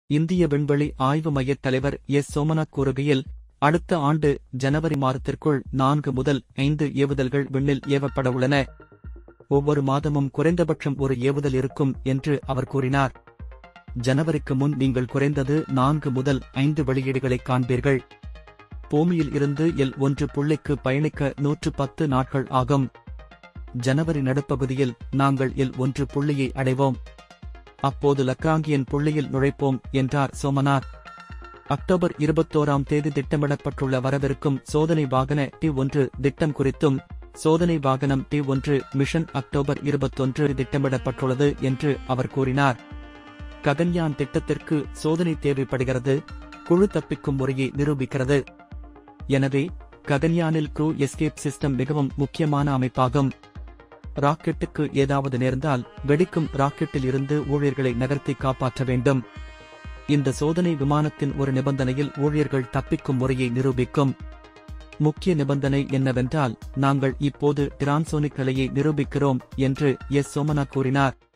இந்திய விண்வெளி ஆய்வு மையத் தலைவர் எஸ் சோமநாத் கூறுகையில் அடுத்த ஆண்டு ஜனவரி மாதத்திற்குள் நான்கு முதல் ஐந்து ஏவுதல்கள் விண்ணில் ஏவப்பட உள்ளன ஒவ்வொரு மாதமும் குறைந்தபட்சம் ஒரு ஏவுதல் இருக்கும் என்று அவர் கூறினார் ஜனவரிக்கு முன் நீங்கள் குறைந்தது நான்கு முதல் ஐந்து வெளியீடுகளை காண்பீர்கள் பூமியில் இருந்து எல் ஒன்று புள்ளிக்கு பயணிக்க நூற்று பத்து நாட்கள் ஆகும் ஜனவரி நடுப்பகுதியில் நாங்கள் எல் ஒன்று புள்ளியை அடைவோம் அப்போது லக்ராங்கியன் புள்ளியில் நுழைப்போம் என்றார் சோமநாத் அக்டோபர் இருபத்தோராம் தேதி திட்டமிடப்பட்டுள்ள வரவிருக்கும் சோதனை வாகன டி ஒன்று திட்டம் குறித்தும் சோதனை வாகனம் டி ஒன்று மிஷன் அக்டோபர் இருபத்தொன்று திட்டமிடப்பட்டுள்ளது என்று அவர் கூறினார் ககன்யான் திட்டத்திற்கு சோதனை தேவைப்படுகிறது குழு தப்பிக்கும் முறையை நிரூபிக்கிறது எனவே ககன்யானில் க்ரூ எஸ்கேப் சிஸ்டம் மிகவும் முக்கியமான அமைப்பாகும் ராக்கெட்டுக்கு ஏதாவது நேர்ந்தால் வெடிக்கும் ராக்கெட்டில் இருந்து ஊழியர்களை நகர்த்தி காப்பாற்ற வேண்டும் இந்த சோதனை விமானத்தின் ஒரு நிபந்தனையில் ஊழியர்கள் தப்பிக்கும் முறையை நிரூபிக்கும் முக்கிய நிபந்தனை என்னவென்றால் நாங்கள் இப்போது டிரான்சோனிக் நிலையை நிரூபிக்கிறோம் என்று எஸ் சோமனா கூறினார்